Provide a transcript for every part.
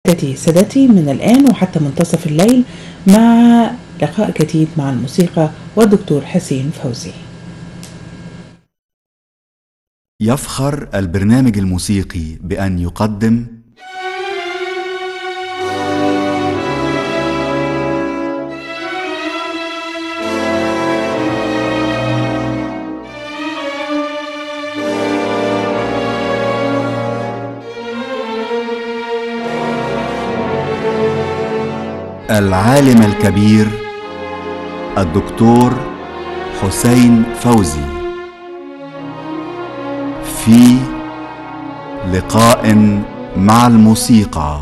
سادتي سادتي من الآن وحتى منتصف الليل مع لقاء جديد مع الموسيقى والدكتور حسين فوزي يفخر البرنامج الموسيقي بأن يقدم العالم الكبير الدكتور حسين فوزي في لقاء مع الموسيقى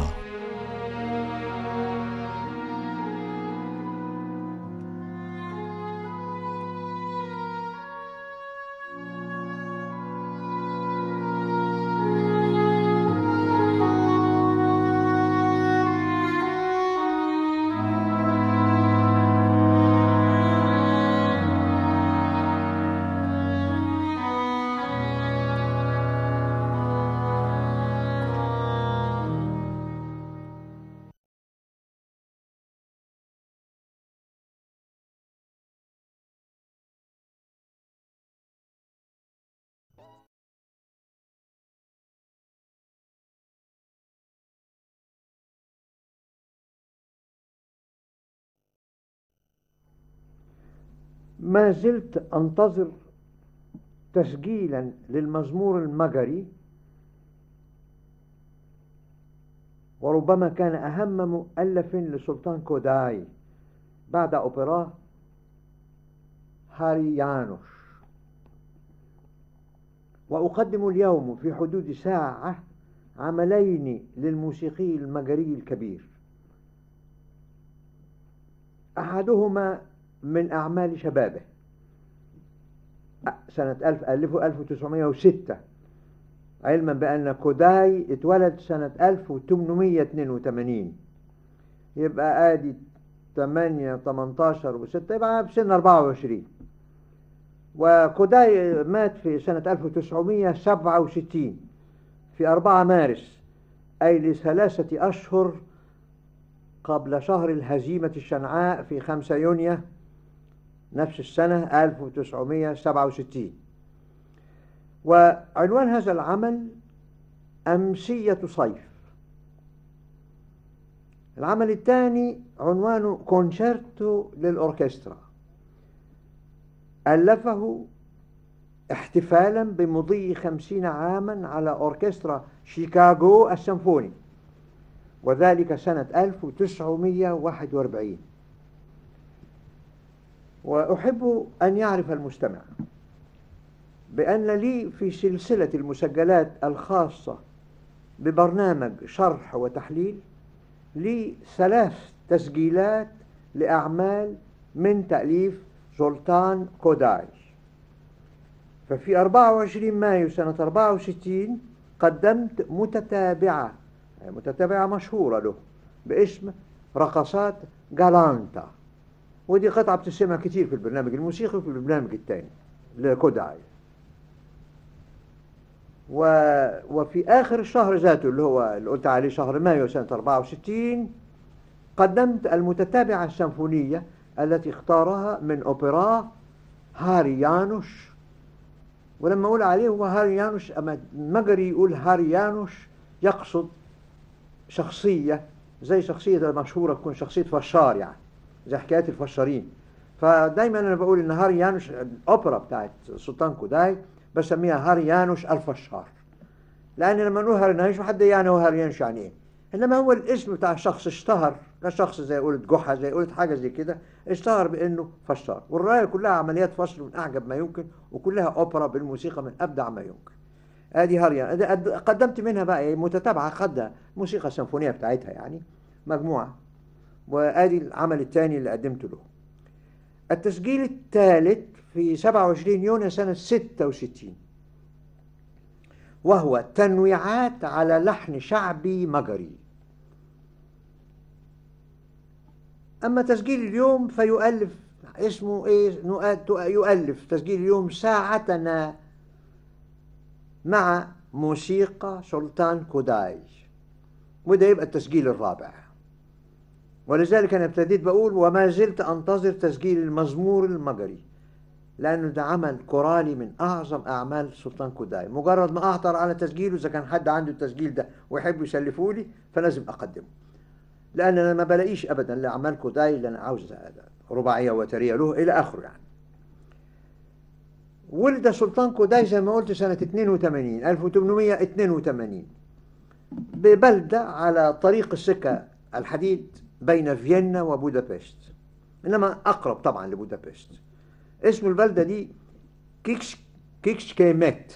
ما زلت أنتظر تسجيلا للمزمور المجري وربما كان أهم مؤلف لسلطان كوداي بعد أوبراه هاري يانوش وأقدم اليوم في حدود ساعة عملين للموسيقي المجري الكبير أحدهما من أعمال شبابه سنة 1000 ألفه 1906 علما بأن كوداي اتولد سنة 1882 يبقى آدي 8 18 و6 يبقى في سن 24 وكوداي مات في سنة 1967 في 4 مارس أي لثلاثة أشهر قبل شهر الهزيمة الشنعاء في 5 يونيو نفس السنة 1967 وعنوان هذا العمل أمسية صيف العمل الثاني عنوانه كونشيرتو للأوركسترا ألفه احتفالا بمضي خمسين عاما على أوركسترا شيكاغو السيمفوني وذلك سنة 1941 وأحب أن يعرف المستمع بأن لي في سلسلة المسجلات الخاصة ببرنامج شرح وتحليل لي ثلاث تسجيلات لأعمال من تأليف سلطان كوداي ففي 24 مايو سنة 64 قدمت متتابعة متتابعة مشهورة له باسم رقصات جالانتا ودي قطعة بتسمع كتير في البرنامج الموسيقي وفي البرنامج الثاني لكوداي و... وفي آخر الشهر ذاته اللي هو اللي قلت عليه شهر مايو سنة 64 قدمت المتتابعة السيمفونية التي اختارها من أوبراه هاري يانوش ولما أقول عليه هو هاري يانوش أما المجري يقول هاري يانوش يقصد شخصية زي شخصية المشهورة تكون شخصية فشار يعني زي حكايات الفشارين فدايما انا بقول ان هاري يانوش الاوبرا بتاعت سلطان كوداي بسميها هاري يانوش الفشار لان لما نقول هاري يانوش حد يعني هو هاري يانوش يعني ايه انما هو الاسم بتاع الشخص اشتهر كشخص زي قولة جحا زي قولة حاجة زي كده اشتهر بانه فشار والرواية كلها عمليات فصل من اعجب ما يمكن وكلها اوبرا بالموسيقى من ابدع ما يمكن ادي هاريان قدمت منها بقى متتابعة خدها موسيقى سيمفونية بتاعتها يعني مجموعة وادي العمل الثاني اللي قدمته له التسجيل الثالث في 27 يونيو سنة 66 وهو تنويعات على لحن شعبي مجري أما تسجيل اليوم فيؤلف اسمه إيه يؤلف تسجيل اليوم ساعتنا مع موسيقى سلطان كوداي وده يبقى التسجيل الرابع ولذلك أنا ابتديت بقول وما زلت أنتظر تسجيل المزمور المجري لأنه ده عمل كورالي من أعظم أعمال سلطان كوداي مجرد ما أعثر على تسجيله إذا كان حد عنده التسجيل ده ويحب يسلفه لي فلازم أقدمه لأن أنا ما بلاقيش أبدا لأعمال كوداي اللي أنا عاوز رباعية وترية له إلى آخره يعني ولد سلطان كوداي زي ما قلت سنة 82 1882 ببلدة على طريق السكة الحديد بين فيينا وبودابست إنما أقرب طبعا لبودابست اسم البلدة دي كيكش كيكش كيمات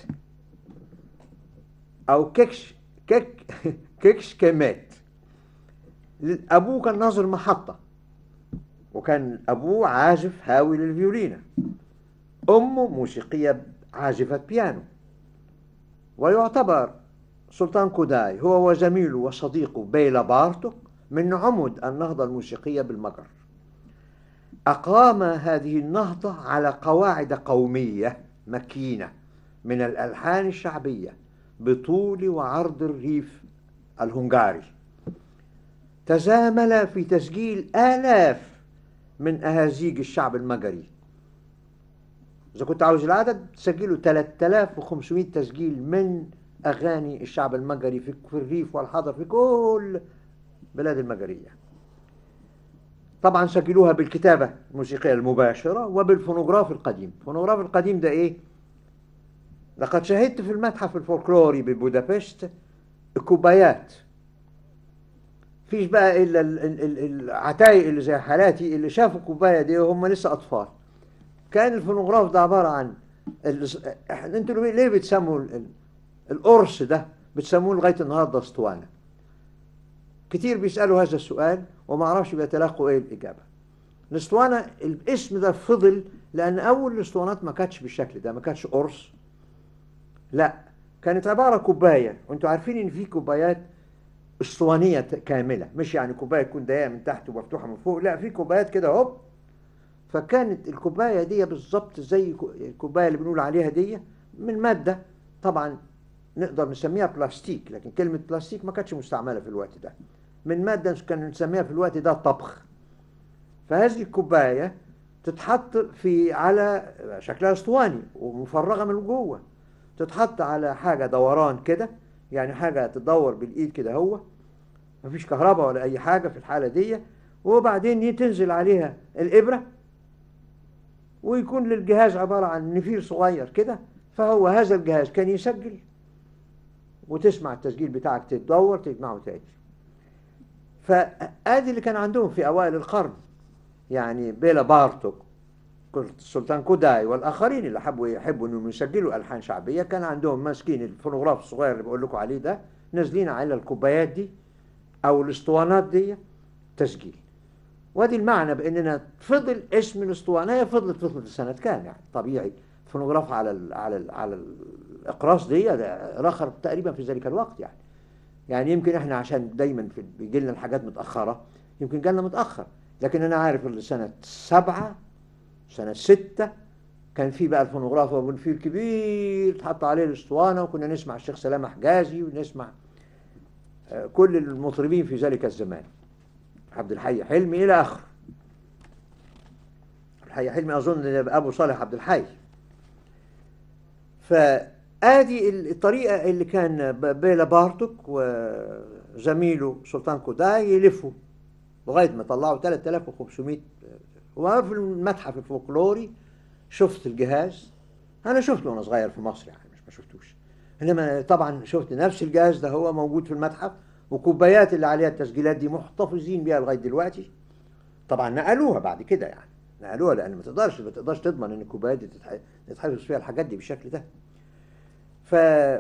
أو كيكش كيك كيكش كيمات أبوه كان ناظر محطة وكان أبوه عازف هاوي للفيولينا أمه موسيقية عازفة بيانو ويعتبر سلطان كوداي هو وزميله وصديقه بيلا بارتوك من عمد النهضة الموسيقية بالمجر أقام هذه النهضة على قواعد قومية مكينة من الألحان الشعبية بطول وعرض الريف الهنغاري تزامل في تسجيل آلاف من أهازيج الشعب المجري إذا كنت عاوز العدد تسجلوا 3500 تسجيل من أغاني الشعب المجري في الريف والحضر في كل بلاد المجرية طبعا سجلوها بالكتابة الموسيقية المباشرة وبالفونوغراف القديم الفونوغراف القديم ده إيه؟ لقد شاهدت في المتحف الفولكلوري ببودابست كوبايات فيش بقى إلا العتايق اللي زي حالاتي اللي شافوا الكوباية دي وهم لسه أطفال كان الفونوغراف ده عبارة عن انتوا ليه بتسموا القرص ده بتسموه لغاية النهاردة اسطوانة كتير بيسألوا هذا السؤال وما اعرفش بيتلقوا ايه الإجابة الاسطوانة الاسم ده فضل لأن أول الاسطوانات ما كانتش بالشكل ده ما كانتش قرص لا كانت عبارة كوباية وانتوا عارفين ان في كوبايات اسطوانية كاملة مش يعني كوباية تكون ضيقة من تحت ومفتوحة من فوق لا في كوبايات كده هوب فكانت الكوباية دي بالظبط زي الكوباية اللي بنقول عليها دي من مادة طبعا نقدر نسميها بلاستيك لكن كلمة بلاستيك ما كانتش مستعملة في الوقت ده من مادة كان نسميها في الوقت ده طبخ فهذه الكوباية تتحط في على شكلها اسطواني ومفرغة من جوه تتحط على حاجة دوران كده يعني حاجة تدور بالإيد كده هو مفيش كهرباء ولا أي حاجة في الحالة دي وبعدين تنزل عليها الإبرة ويكون للجهاز عبارة عن نفير صغير كده فهو هذا الجهاز كان يسجل وتسمع التسجيل بتاعك تدور تجمعه تاني فادي اللي كان عندهم في اوائل القرن يعني بيلا بارتوك السلطان كوداي والاخرين اللي حبوا يحبوا انهم يسجلوا الحان شعبيه كان عندهم ماسكين الفونوغراف الصغير اللي بقول لكم عليه ده نازلين على الكوبايات دي او الاسطوانات دي تسجيل وادي المعنى باننا فضل اسم الاسطوانيه فضلت فضلت سنه كام يعني طبيعي فونوغراف على ال على ال على الاقراص دي ده رخر تقريبا في ذلك الوقت يعني يعني يمكن احنا عشان دايما في بيجي لنا الحاجات متاخره يمكن جالنا متاخر لكن انا عارف سنه سبعة سنه ستة كان في بقى الفونوغراف ابو الفيل كبير اتحط عليه الاسطوانه وكنا نسمع الشيخ سلامه حجازي ونسمع كل المطربين في ذلك الزمان عبد الحي حلمي الى اخره الحي حلمي اظن ابو صالح عبد الحي فادي الطريقه اللي كان بيلا بارتوك وزميله سلطان كوداي يلفوا لغايه ما طلعوا 3500 وفي المتحف الفولكلوري شفت الجهاز انا شفته وانا صغير في مصر يعني مش ما شفتوش انما طبعا شفت نفس الجهاز ده هو موجود في المتحف وكوبايات اللي عليها التسجيلات دي محتفظين بيها لغايه دلوقتي طبعا نقلوها بعد كده يعني نقلوها لان ما تقدرش ما تقدرش تضمن ان الكوبايات دي تتحفظ فيها الحاجات دي بالشكل ده ف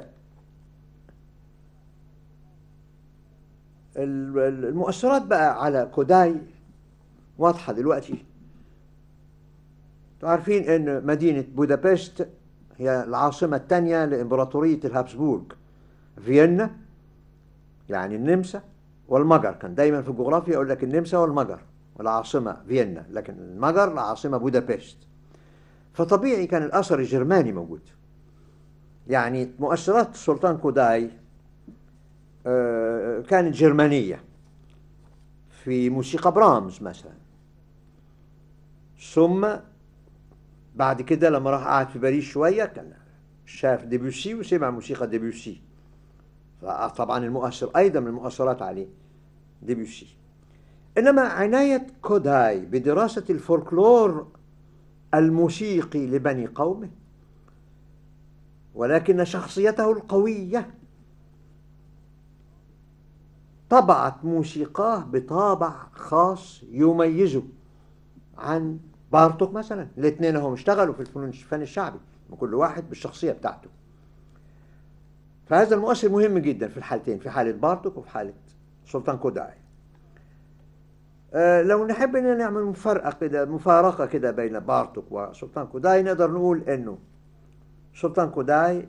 المؤثرات بقى على كوداي واضحة دلوقتي عارفين ان مدينة بودابست هي العاصمة الثانية لإمبراطورية الهابسبورغ فيينا يعني النمسا والمجر كان دايما في الجغرافيا يقول لك النمسا والمجر والعاصمة فيينا لكن المجر العاصمة بودابست فطبيعي كان الأثر الجرماني موجود يعني مؤثرات السلطان كوداي آه، كانت جرمانية في موسيقى برامز مثلا ثم بعد كده لما راح قعد في باريس شوية كان شاف ديبيوسي وسمع موسيقى ديبيوسي طبعا المؤثر أيضا من المؤثرات عليه ديبيوسي إنما عناية كوداي بدراسة الفولكلور الموسيقي لبني قومه ولكن شخصيته القوية طبعت موسيقاه بطابع خاص يميزه عن بارتوك مثلا الاثنين هم اشتغلوا في الفنون الفن الشعبي وكل واحد بالشخصية بتاعته فهذا المؤثر مهم جدا في الحالتين في حالة بارتوك وفي حالة سلطان كوداي أه لو نحب ان نعمل مفارقة كده مفارقة كده بين بارتوك وسلطان كوداي نقدر نقول انه سلطان كوداي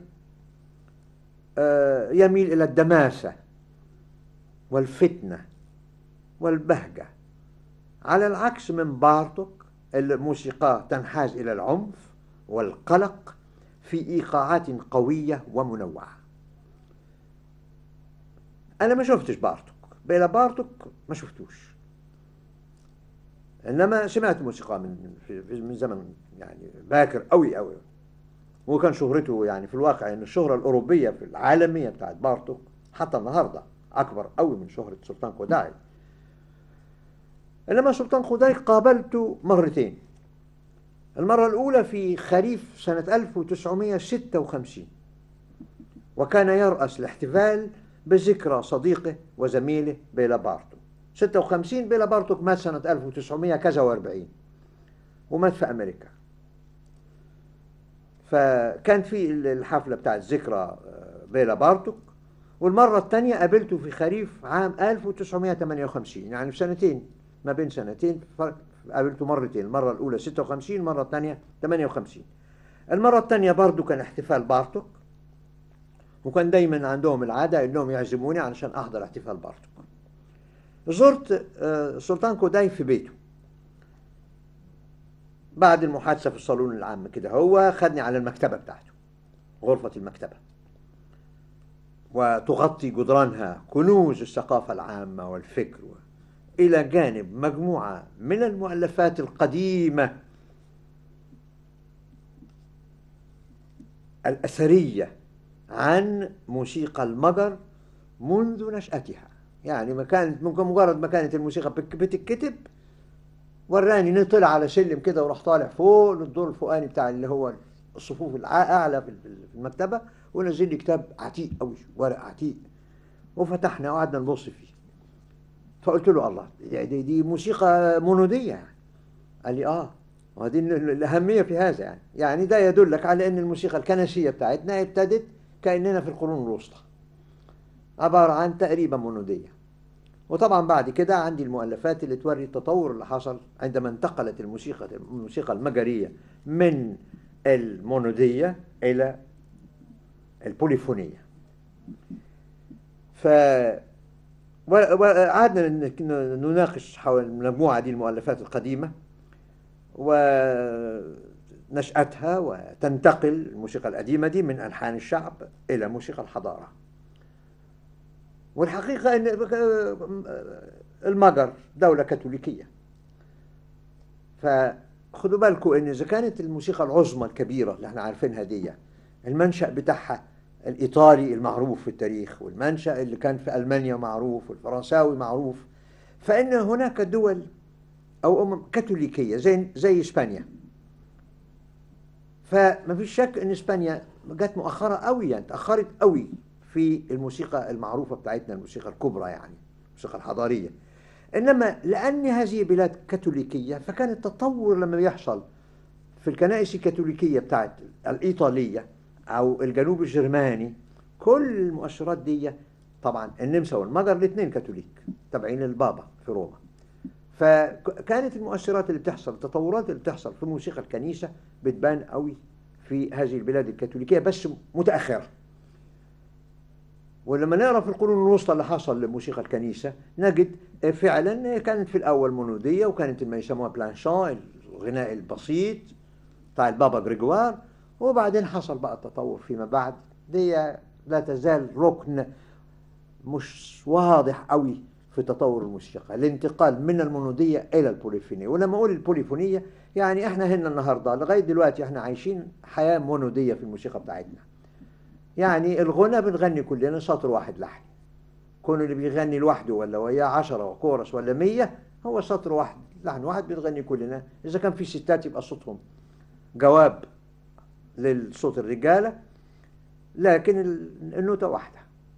أه يميل الى الدماسة والفتنة والبهجة على العكس من بارتوك الموسيقى تنحاز إلى العنف والقلق في إيقاعات قوية ومنوعة أنا ما شفتش بارتوك بلا بارتوك ما شفتوش إنما سمعت موسيقى من من زمن يعني باكر قوي قوي وكان شهرته يعني في الواقع إن الشهرة الأوروبية في العالمية بتاعت بارتوك حتى النهارده أكبر قوي من شهرة سلطان كوداي إنما سلطان كوداي قابلته مرتين المرة الأولى في خريف سنة 1956 وكان يرأس الاحتفال بذكرى صديقه وزميله بيلا بارتوك 56 بيلا بارتوك مات سنة 1940 ومات في أمريكا فكان في الحفلة بتاعت ذكرى بيلا بارتوك والمرة الثانية قابلته في خريف عام 1958 يعني في سنتين ما بين سنتين فرق قابلته مرتين المرة الأولى 56 المرة الثانية 58 المرة الثانية برضو كان احتفال بارتوك وكان دايما عندهم العادة انهم يعزموني علشان احضر احتفال بارتوك زرت سلطان كوداي في بيته بعد المحادثة في الصالون العام كده هو خدني على المكتبة بتاعته غرفة المكتبة وتغطي جدرانها كنوز الثقافة العامة والفكر إلى جانب مجموعة من المؤلفات القديمة الأثرية عن موسيقى المجر منذ نشأتها يعني ما كانت ممكن مجرد ما كانت الموسيقى بتتكتب وراني نطلع على سلم كده وراح طالع فوق للدور الفوقاني بتاع اللي هو الصفوف الأعلى في المكتبة ونزل لي كتاب عتيق أوي ورق عتيق وفتحنا وقعدنا نبص فيه فقلت له الله دي, دي موسيقى مونودية يعني قال لي اه وهذه الأهمية في هذا يعني يعني ده يدلك على أن الموسيقى الكنسية بتاعتنا ابتدت كأننا في القرون الوسطى عبارة عن تقريبا مونودية وطبعا بعد كده عندي المؤلفات اللي توري التطور اللي حصل عندما انتقلت الموسيقى الموسيقى المجرية من المونودية إلى البوليفونية ف وقعدنا نناقش حول المجموعة دي المؤلفات القديمة ونشأتها وتنتقل الموسيقى القديمة دي من ألحان الشعب إلى موسيقى الحضارة والحقيقة أن المجر دولة كاثوليكية فخدوا بالكم أن إذا كانت الموسيقى العظمى الكبيرة اللي احنا عارفينها دي المنشأ بتاعها الإيطالي المعروف في التاريخ والمنشأ اللي كان في ألمانيا معروف والفرنساوي معروف فإن هناك دول أو أمم كاثوليكية زي زي إسبانيا فما فيش شك إن إسبانيا جت مؤخرة قوي يعني تأخرت قوي في الموسيقى المعروفة بتاعتنا الموسيقى الكبرى يعني الموسيقى الحضارية إنما لأن هذه بلاد كاثوليكية فكان التطور لما بيحصل في الكنائس الكاثوليكية بتاعت الإيطالية او الجنوب الجرماني كل المؤشرات دي طبعا النمسا والمجر الاثنين كاثوليك تابعين للبابا في روما فكانت المؤشرات اللي بتحصل التطورات اللي بتحصل في موسيقى الكنيسه بتبان قوي في هذه البلاد الكاثوليكيه بس متاخره ولما نقرا في القرون الوسطى اللي حصل لموسيقى الكنيسه نجد فعلا كانت في الاول مونوديه وكانت ما يسموها بلانشان الغناء البسيط بتاع البابا جريجوار وبعدين حصل بقى التطور فيما بعد دي لا تزال ركن مش واضح قوي في تطور الموسيقى الانتقال من المونودية إلى البوليفونية ولما أقول البوليفونية يعني إحنا هنا النهاردة لغاية دلوقتي إحنا عايشين حياة مونودية في الموسيقى بتاعتنا يعني الغنى بنغني كلنا سطر واحد لحن كون اللي بيغني لوحده ولا وياه عشرة وكورس ولا مية هو سطر واحد لحن واحد بنغني كلنا إذا كان في ستات يبقى صوتهم جواب للصوت الرجالة لكن ال- النوتة واحدة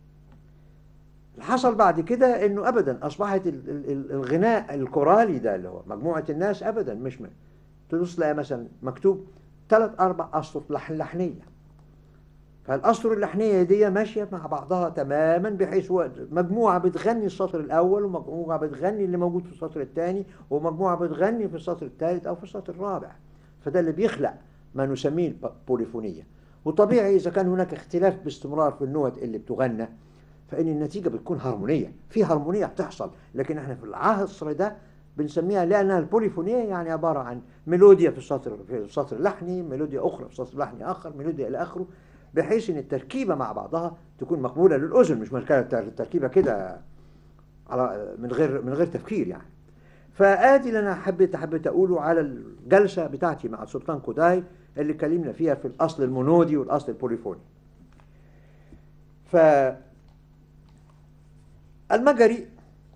حصل بعد كده انه ابدا اصبحت ال- ال- ال- الغناء الكورالي ده اللي هو مجموعة الناس ابدا مش م... تبص تلاقي مثلا مكتوب ثلاث اربع اسطر لحن لحنية فالاسطر اللحنية دي ماشية مع بعضها تماما بحيث هو مجموعة بتغني السطر الاول ومجموعة بتغني اللي موجود في السطر الثاني ومجموعة بتغني في السطر الثالث او في السطر الرابع فده اللي بيخلق ما نسميه البوليفونية وطبيعي إذا كان هناك اختلاف باستمرار في النوت اللي بتغنى فإن النتيجة بتكون هارمونية في هارمونية بتحصل لكن احنا في العصر ده بنسميها لأنها البوليفونية يعني عبارة عن ميلوديا في السطر في السطر اللحني ميلوديا أخرى في السطر اللحني آخر ميلوديا إلى آخره بحيث إن التركيبة مع بعضها تكون مقبولة للأذن مش مسألة التركيبة كده على من غير من غير تفكير يعني فادي اللي انا حبيت حبيت اقوله على الجلسه بتاعتي مع السلطان كوداي اللي اتكلمنا فيها في الاصل المونودي والاصل البوليفوني ف المجري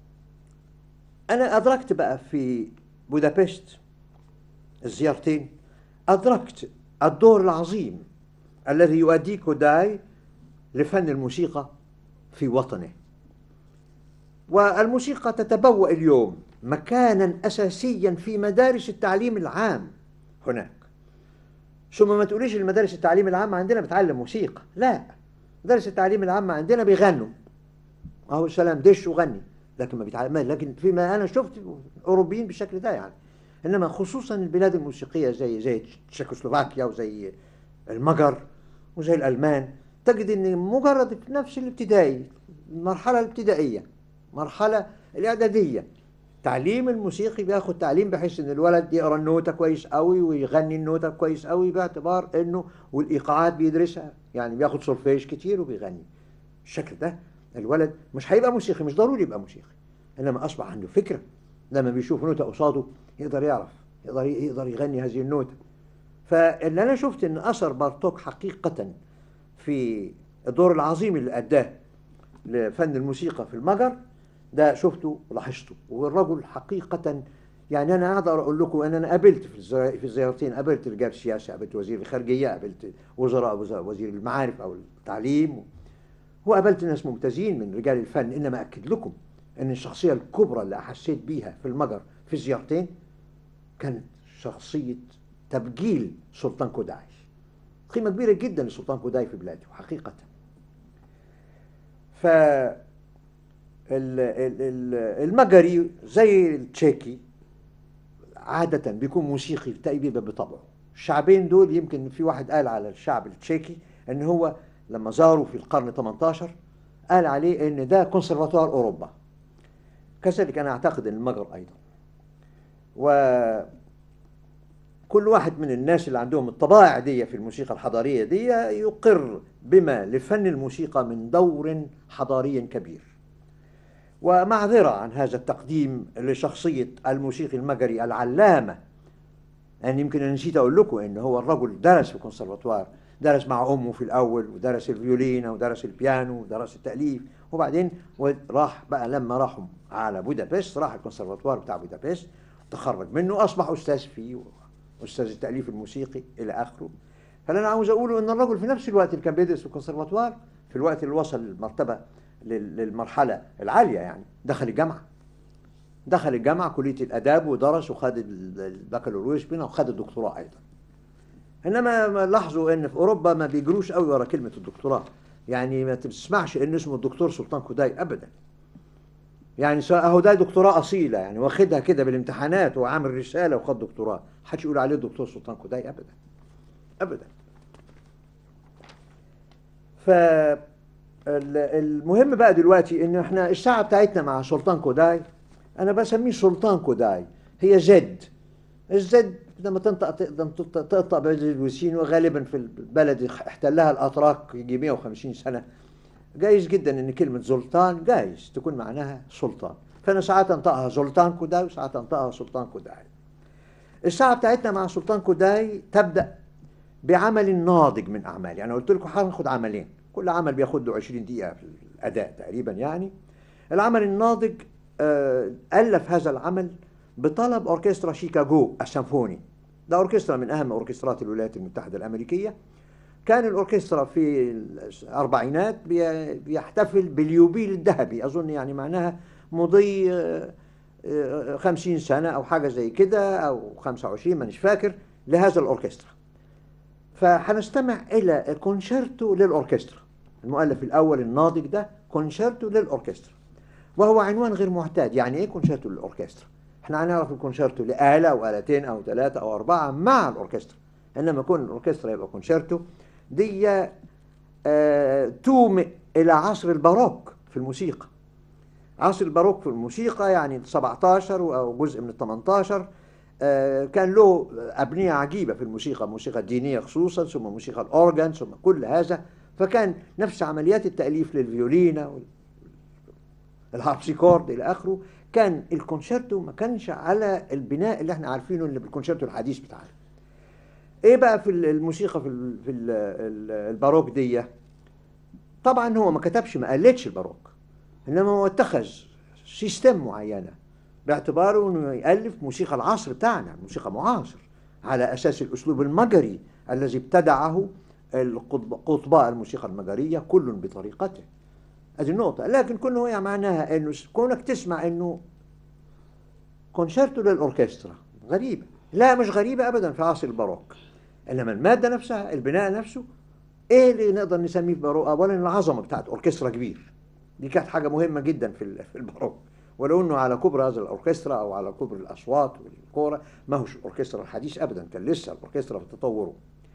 انا ادركت بقى في بودابست الزيارتين ادركت الدور العظيم الذي يؤديه كوداي لفن الموسيقى في وطنه والموسيقى تتبوأ اليوم مكانا أساسيا في مدارس التعليم العام هناك ثم ما تقوليش المدارس التعليم العام عندنا بتعلم موسيقى لا مدارس التعليم العام عندنا بيغنوا اهو سلام دش وغني لكن ما بيتعلم لكن فيما انا شفت اوروبيين بالشكل ده يعني انما خصوصا البلاد الموسيقيه زي زي تشيكوسلوفاكيا وزي المجر وزي الالمان تجد ان مجرد في نفس الابتدائي المرحله الابتدائيه مرحله الاعداديه تعليم الموسيقي بياخد تعليم بحيث ان الولد يقرا النوته كويس قوي ويغني النوته كويس قوي باعتبار انه والايقاعات بيدرسها يعني بياخد سولفيج كتير وبيغني الشكل ده الولد مش هيبقى موسيقي مش ضروري يبقى موسيقي انما اصبح عنده فكره لما بيشوف نوته قصاده يقدر يعرف يقدر يقدر يغني هذه النوته فاللي انا شفت ان اثر بارتوك حقيقه في الدور العظيم اللي اداه لفن الموسيقى في المجر ده شفته ولاحظته والرجل حقيقة يعني أنا أقدر أقول لكم أن أنا قابلت في الزي... في الزيارتين قابلت رجال سياسة قابلت وزير الخارجية قابلت وزراء وزير المعارف أو التعليم وقابلت ناس ممتازين من رجال الفن إنما أكد لكم أن الشخصية الكبرى اللي أحسيت بيها في المجر في الزيارتين كانت شخصية تبجيل سلطان كوداي قيمة كبيرة جدا لسلطان كوداي في بلاده حقيقة ف المجري زي التشيكي عادة بيكون موسيقي تقريبا بطبعه الشعبين دول يمكن في واحد قال على الشعب التشيكي ان هو لما زاروا في القرن 18 قال عليه ان ده كونسرفاتوار اوروبا كذلك انا اعتقد ان المجر ايضا وكل واحد من الناس اللي عندهم الطبائع دي في الموسيقى الحضارية دي يقر بما لفن الموسيقى من دور حضاري كبير ومعذرة عن هذا التقديم لشخصية الموسيقي المجري العلامة يعني يمكن أنا نسيت أقول لكم إن هو الرجل درس في كونسرفاتوار درس مع أمه في الأول ودرس الفيولينا ودرس البيانو ودرس التأليف وبعدين راح بقى لما راحوا على بودابست راح الكونسرفاتوار بتاع بودابست تخرج منه أصبح أستاذ فيه أستاذ التأليف الموسيقي إلى آخره فاللي أنا عاوز أقوله إن الرجل في نفس الوقت اللي كان بيدرس في الكونسرفاتوار في الوقت اللي وصل للمرتبة للمرحلة العالية يعني دخل الجامعة دخل الجامعة كلية الآداب ودرس وخد البكالوريوس منها وخد الدكتوراه أيضا إنما لاحظوا إن في أوروبا ما بيجروش قوي ورا كلمة الدكتوراه يعني ما تسمعش إن اسمه الدكتور سلطان كوداي أبدا يعني أهو ده دكتوراه أصيلة يعني واخدها كده بالامتحانات وعامل رسالة وخد دكتوراه محدش يقول عليه الدكتور سلطان كوداي أبدا أبدا ف المهم بقى دلوقتي ان احنا الساعه بتاعتنا مع سلطان كوداي انا بسميه سلطان كوداي هي زد الزد لما تنطق تقطع بالوسين وغالبا في البلد احتلها الاتراك يجي 150 سنه جايز جدا ان كلمة زلطان جايز تكون معناها سلطان فانا ساعات انطقها زلطان كوداي وساعات انطقها سلطان كوداي الساعة بتاعتنا مع سلطان كوداي تبدأ بعمل ناضج من أعمال يعني قلت لكم هناخد عملين كل عمل بياخد له 20 دقيقة في الأداء تقريبا يعني العمل الناضج آه، ألف هذا العمل بطلب أوركسترا شيكاغو السيمفوني ده أوركسترا من أهم أوركسترات الولايات المتحدة الأمريكية كان الأوركسترا في الأربعينات بي- بيحتفل باليوبيل الذهبي أظن يعني معناها مضي آه، آه، خمسين سنة أو حاجة زي كده أو خمسة وعشرين مانيش فاكر لهذا الأوركسترا فهنستمع إلى كونشيرتو للأوركسترا المؤلف الأول الناضج ده كونشيرتو للأوركسترا وهو عنوان غير معتاد يعني إيه كونشيرتو للأوركسترا احنا هنعرف الكونشيرتو لآلة أو آلتين أو ثلاثة أو أربعة مع الأوركسترا إنما يكون الأوركسترا يبقى كونشيرتو دي آه تومئ إلى عصر الباروك في الموسيقى عصر الباروك في الموسيقى يعني 17 أو جزء من ال 18 آه، كان له أبنية عجيبة في الموسيقى الموسيقى الدينية خصوصا ثم موسيقى الأورجان ثم كل هذا فكان نفس عمليات التأليف للفيولينا والهاربسيكورد إلى آخره كان الكونشيرتو ما كانش على البناء اللي احنا عارفينه اللي بالكونشيرتو الحديث بتاعنا ايه بقى في الموسيقى في ال- في ال- ال- الباروك دي طبعا هو ما كتبش ما قلدش الباروك انما هو اتخذ سيستم معينه باعتباره انه يالف موسيقى العصر بتاعنا موسيقى معاصر على اساس الاسلوب المجري الذي ابتدعه القطب- قطباء الموسيقى المجريه كل بطريقته هذه النقطه لكن كل هي معناها انه س- كونك تسمع انه كونشيرتو للاوركسترا غريبه لا مش غريبه ابدا في عصر الباروك انما الماده نفسها البناء نفسه ايه اللي نقدر نسميه في باروك اولا العظمه بتاعت اوركسترا كبير دي كانت حاجه مهمه جدا في ال- في الباروك ولو انه على كبر هذا الاوركسترا او على كبر الاصوات والكوره ما هوش الاوركسترا الحديث ابدا كان لسه الاوركسترا في تطوره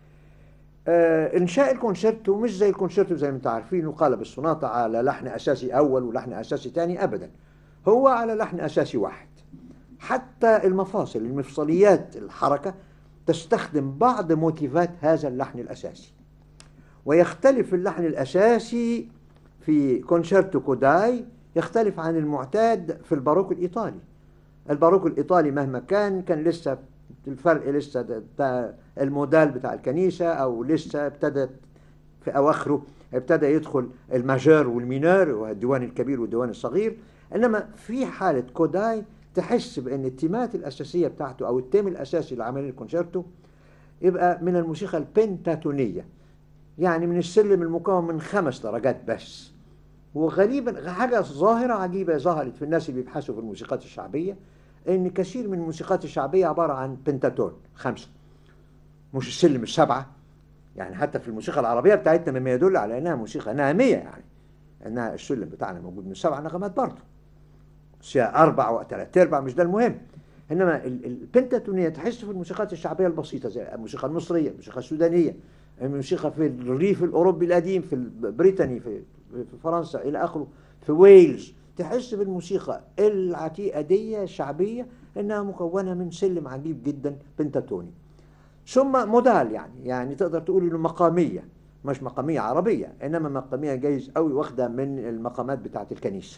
آه انشاء الكونشيرتو مش زي الكونشيرتو زي ما انتم عارفين قالب السوناتا على لحن اساسي اول ولحن اساسي ثاني ابدا هو على لحن اساسي واحد حتى المفاصل المفصليات الحركه تستخدم بعض موتيفات هذا اللحن الاساسي ويختلف اللحن الاساسي في كونشيرتو كوداي يختلف عن المعتاد في الباروك الإيطالي الباروك الإيطالي مهما كان كان لسه الفرق لسه ده- ده المودال بتاع الكنيسة أو لسه ابتدت في أواخره ابتدى يدخل الماجور والمينور والديوان الكبير والديوان الصغير إنما في حالة كوداي تحس بأن التيمات الأساسية بتاعته أو التيم الأساسي لعملية الكونشيرتو يبقى من الموسيقى البنتاتونية يعني من السلم المكون من خمس درجات بس وغريبا حاجة ظاهرة عجيبة ظهرت في الناس اللي بيبحثوا في الموسيقات الشعبية ان كثير من الموسيقات الشعبية عبارة عن بنتاتون خمسة مش السلم السبعة يعني حتى في الموسيقى العربية بتاعتنا مما يدل على انها موسيقى نامية يعني انها السلم بتاعنا موجود من سبع نغمات برضه بس هي اربع وثلاث ارباع مش ده المهم انما ال- البنتاتونية تحس في الموسيقات الشعبية البسيطة زي الموسيقى المصرية الموسيقى السودانية الموسيقى في الريف الأوروبي القديم في البريطاني في في فرنسا إلى آخره في ويلز تحس بالموسيقى العتيقة دي الشعبية إنها مكونة من سلم عجيب جدا بنتاتوني ثم مودال يعني يعني تقدر تقول إنه مقامية مش مقامية عربية إنما مقامية جايز قوي واخدة من المقامات بتاعة الكنيسة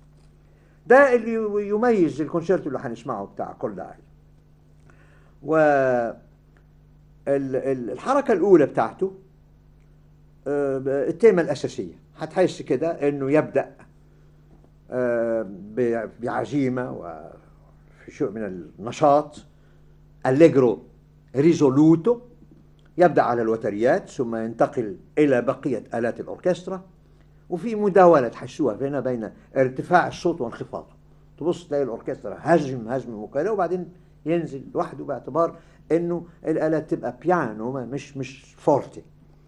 ده اللي يميز الكونشيرتو اللي هنسمعه بتاع كل ده و ال- ال- الحركة الأولى بتاعته آه، التيمة الأساسية هتحس كده إنه يبدأ آه، ب- بعزيمة وفي شيء من النشاط أليجرو ريزولوتو يبدأ على الوتريات ثم ينتقل إلى بقية آلات الأوركسترا وفي مداولة تحسوها هنا بين ارتفاع الصوت وانخفاضه تبص تلاقي الأوركسترا هزم هزم مكالمة وبعدين ينزل لوحده باعتبار انه الالات تبقى بيانو ما- مش مش فورتي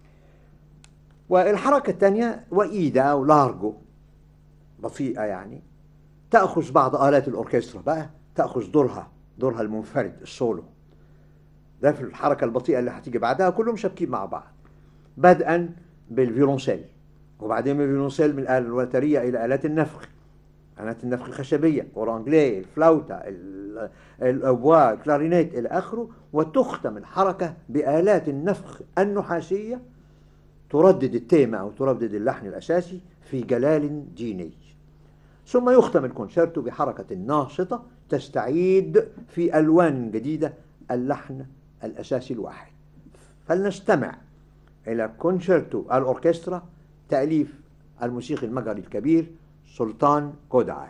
والحركه الثانيه وايدا او لارجو بطيئه يعني تاخذ بعض الات الاوركسترا بقى تاخذ دورها دورها المنفرد السولو ده في الحركه البطيئه اللي هتيجي بعدها كلهم شابكين مع بعض بدءا بالفيولونسيل وبعدين من الفيولونسيل من الآلة الوترية إلى آلات النفخ آلات النفخ الخشبية أورانجلي الفلاوتة ال- الأبواء الكلارينيت إلى آخره وتختم الحركة بآلات النفخ النحاسية تردد التيمة أو تردد اللحن الأساسي في جلال ديني ثم يختم الكونشيرتو بحركة ناشطة تستعيد في ألوان جديدة اللحن الأساسي الواحد فلنستمع إلى كونشيرتو الأوركسترا تأليف الموسيقي المجري الكبير سلطان كودعاي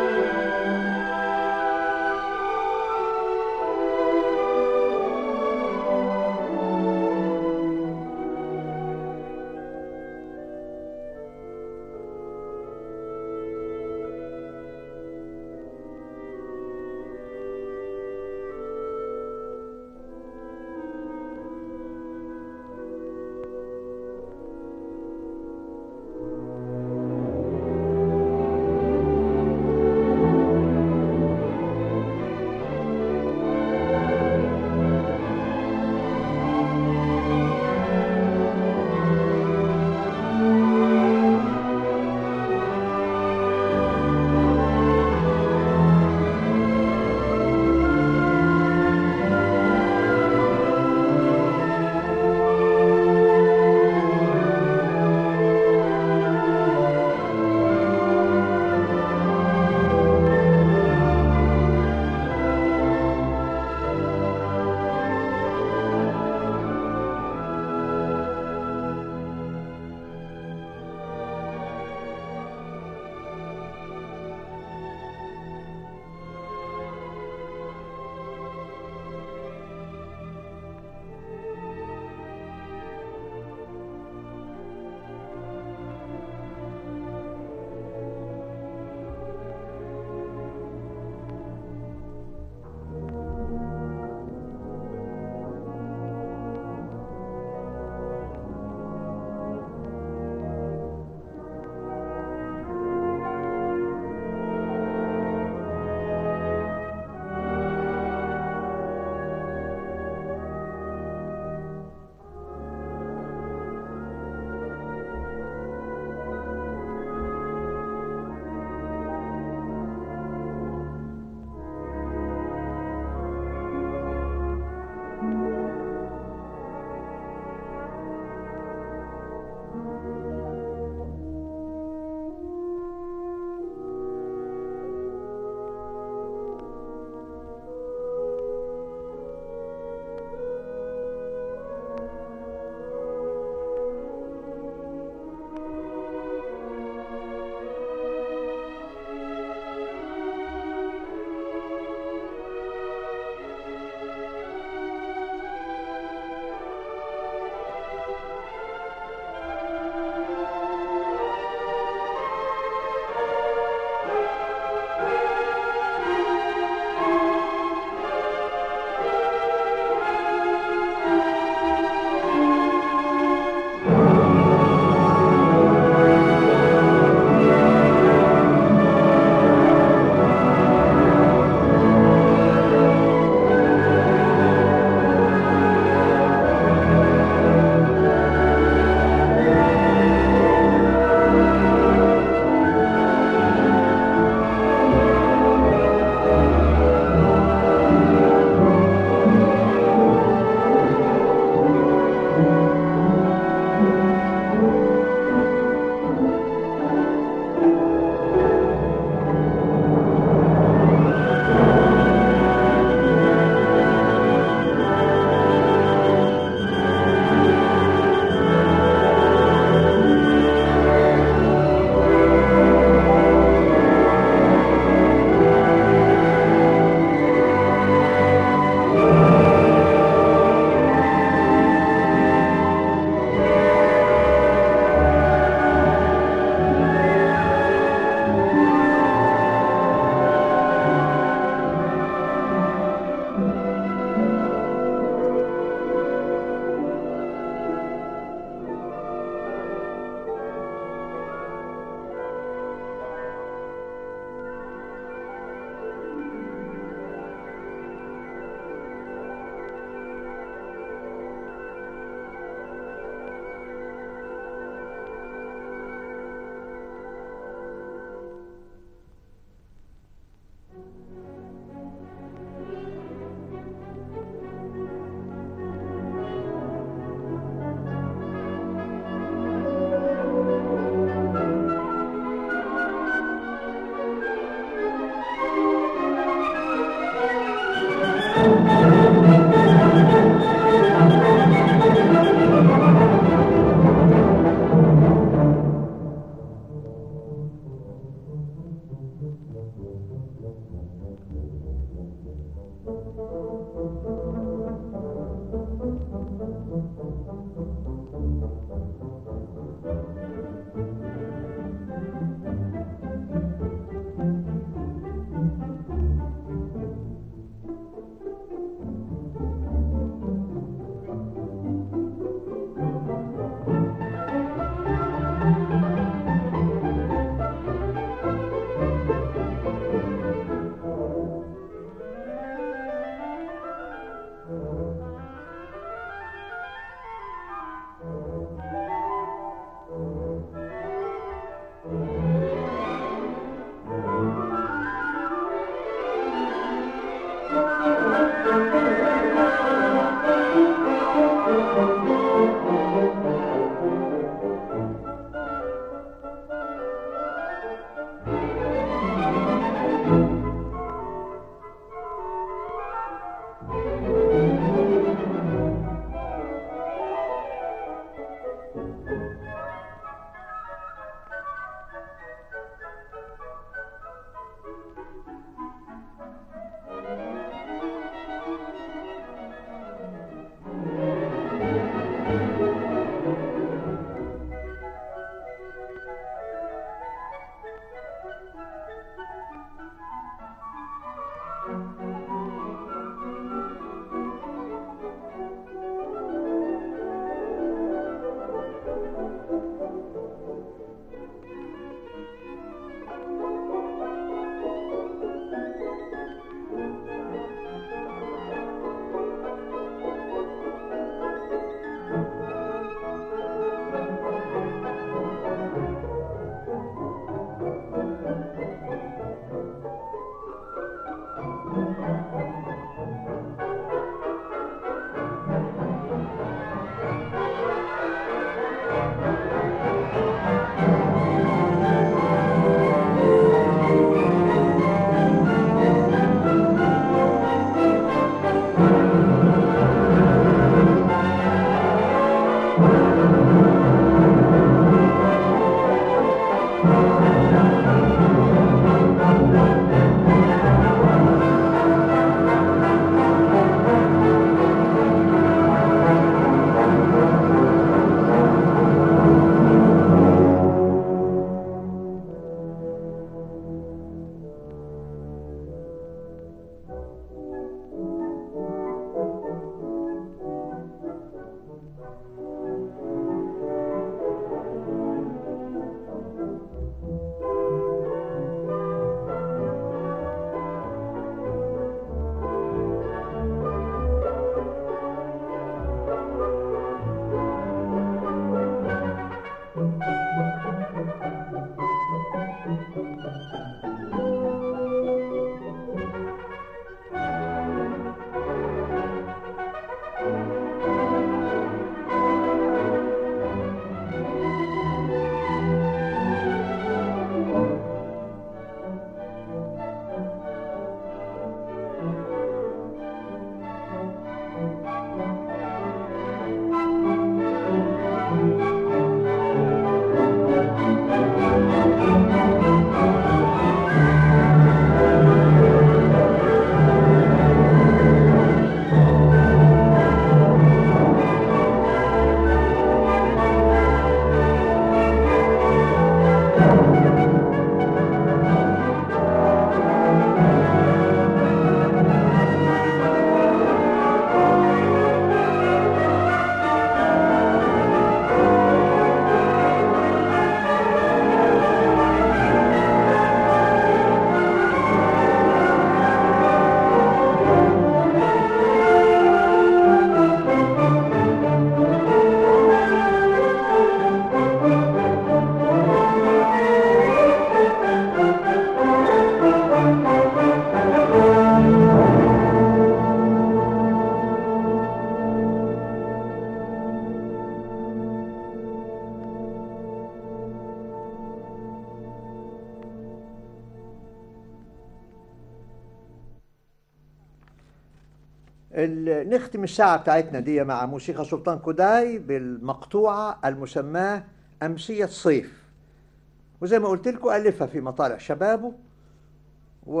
ال- نختم الساعة بتاعتنا دي مع موسيقى سلطان كوداي بالمقطوعة المسماة أمسية صيف وزي ما قلت لكم ألفها في مطالع شبابه و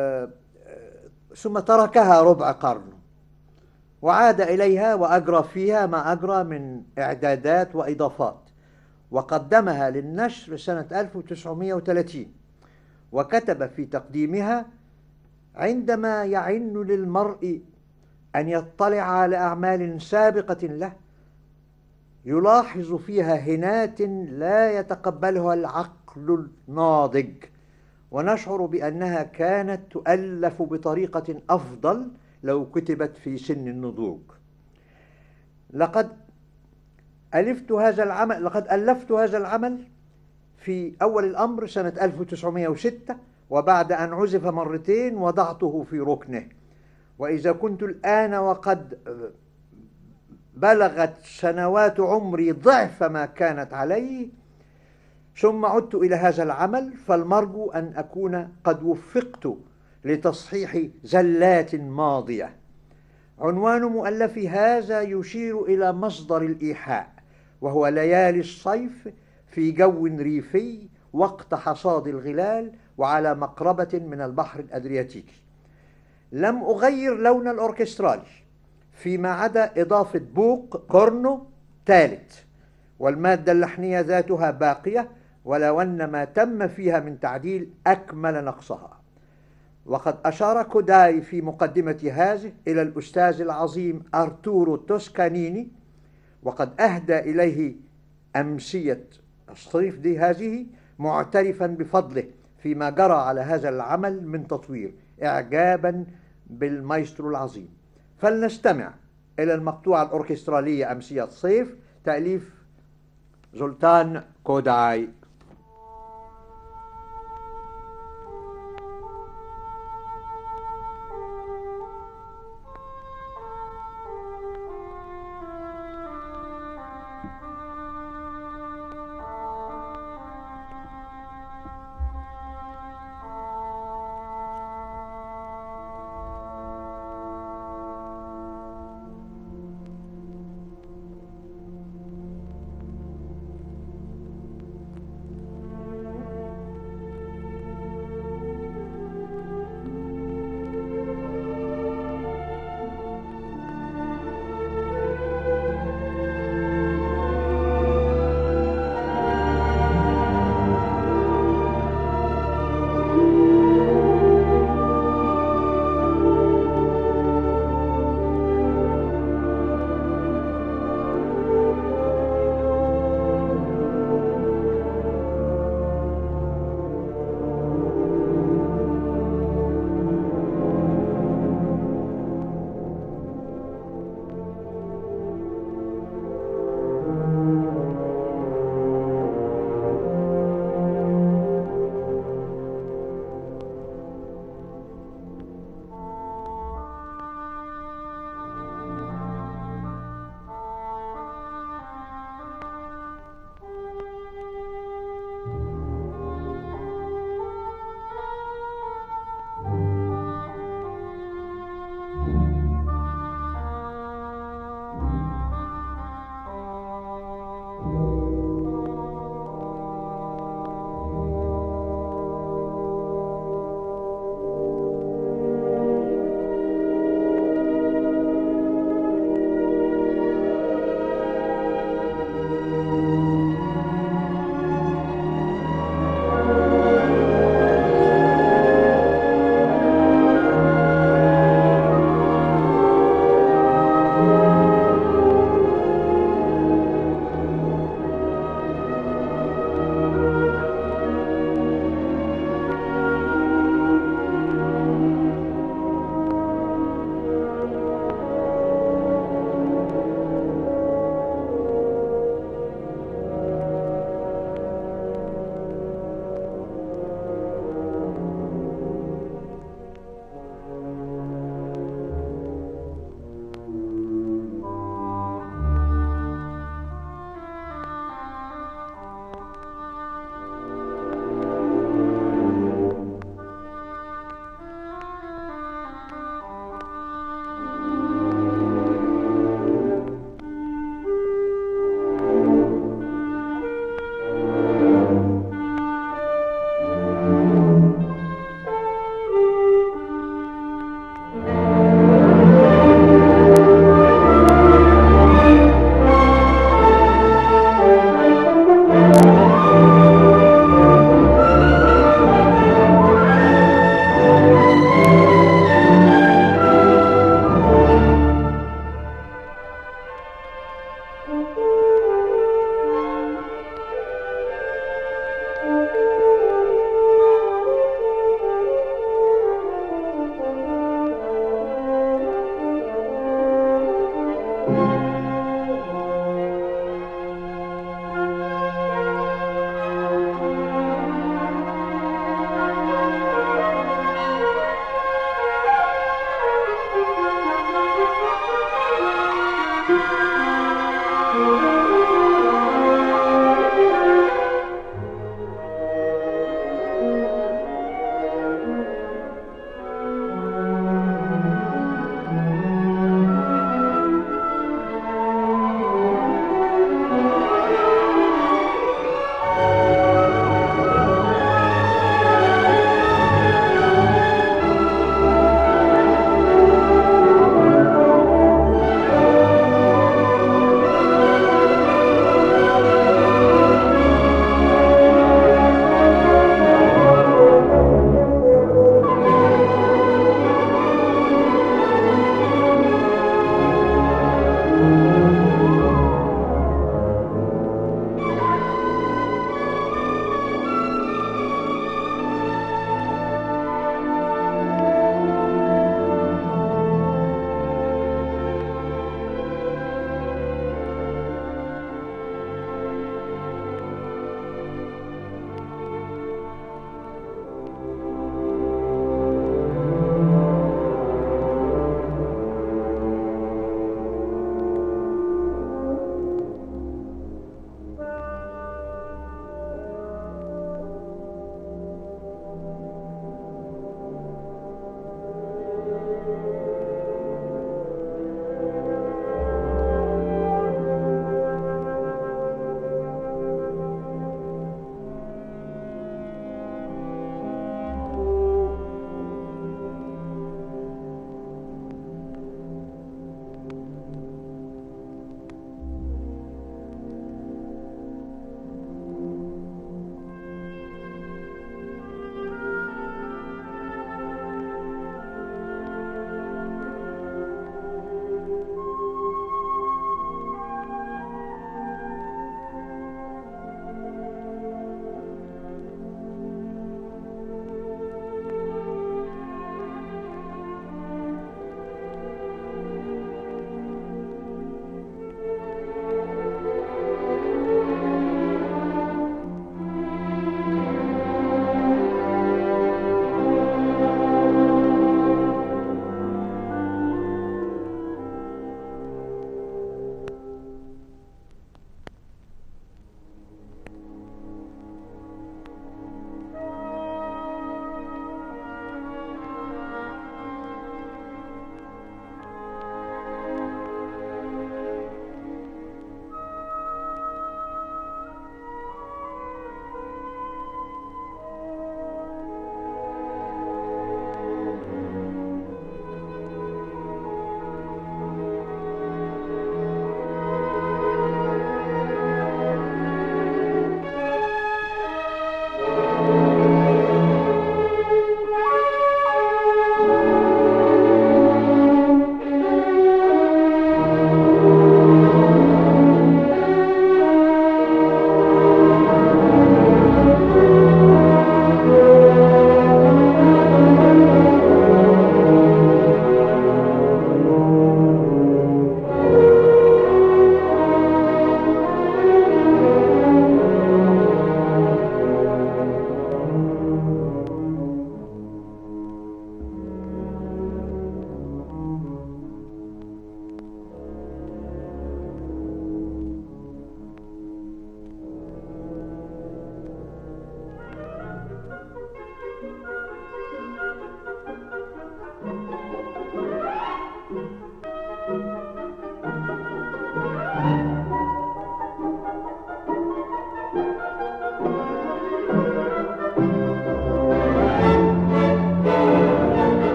ثم تركها ربع قرن وعاد إليها وأجرى فيها ما أجرى من إعدادات وإضافات وقدمها للنشر سنة 1930 وكتب في تقديمها عندما يعن للمرء أن يطلع على أعمال سابقة له يلاحظ فيها هنات لا يتقبلها العقل الناضج ونشعر بأنها كانت تؤلف بطريقة أفضل لو كتبت في سن النضوج لقد ألفت هذا العمل لقد ألفت هذا العمل في أول الأمر سنة 1906 وبعد أن عزف مرتين وضعته في ركنه وإذا كنت الآن وقد بلغت سنوات عمري ضعف ما كانت عليه ثم عدت إلى هذا العمل فالمرجو أن أكون قد وفقت لتصحيح زلات ماضية عنوان مؤلفي هذا يشير إلى مصدر الإيحاء وهو ليالي الصيف في جو ريفي وقت حصاد الغلال وعلى مقربة من البحر الأدرياتيكي لم أغير لون الأوركسترالي فيما عدا إضافة بوق كورنو ثالث والمادة اللحنية ذاتها باقية ولو أن ما تم فيها من تعديل أكمل نقصها وقد أشار كوداي في مقدمة هذه إلى الأستاذ العظيم أرتورو توسكانيني وقد أهدى إليه أمسية الصيف دي هذه معترفا بفضله فيما جرى على هذا العمل من تطوير إعجابا بالمايسترو العظيم فلنستمع إلى المقطوعة الأوركسترالية أمسية صيف تأليف زلطان كوداي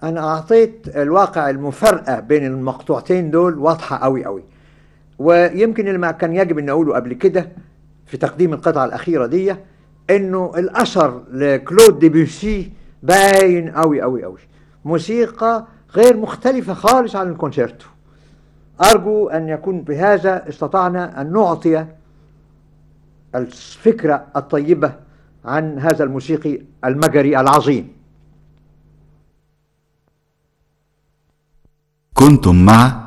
أنا أعطيت الواقع المفارقة بين المقطوعتين دول واضحة أوي أوي ويمكن اللي ما كان يجب أن أقوله قبل كده في تقديم القطعة الأخيرة دي إنه الأثر لكلود ديبيوسي باين أوي أوي أوي موسيقى غير مختلفة خالص عن الكونشيرتو أرجو أن يكون بهذا استطعنا أن نعطي الفكرة الطيبة عن هذا الموسيقي المجري العظيم كنتم مع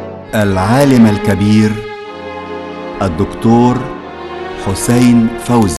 العالم الكبير الدكتور حسين فوزي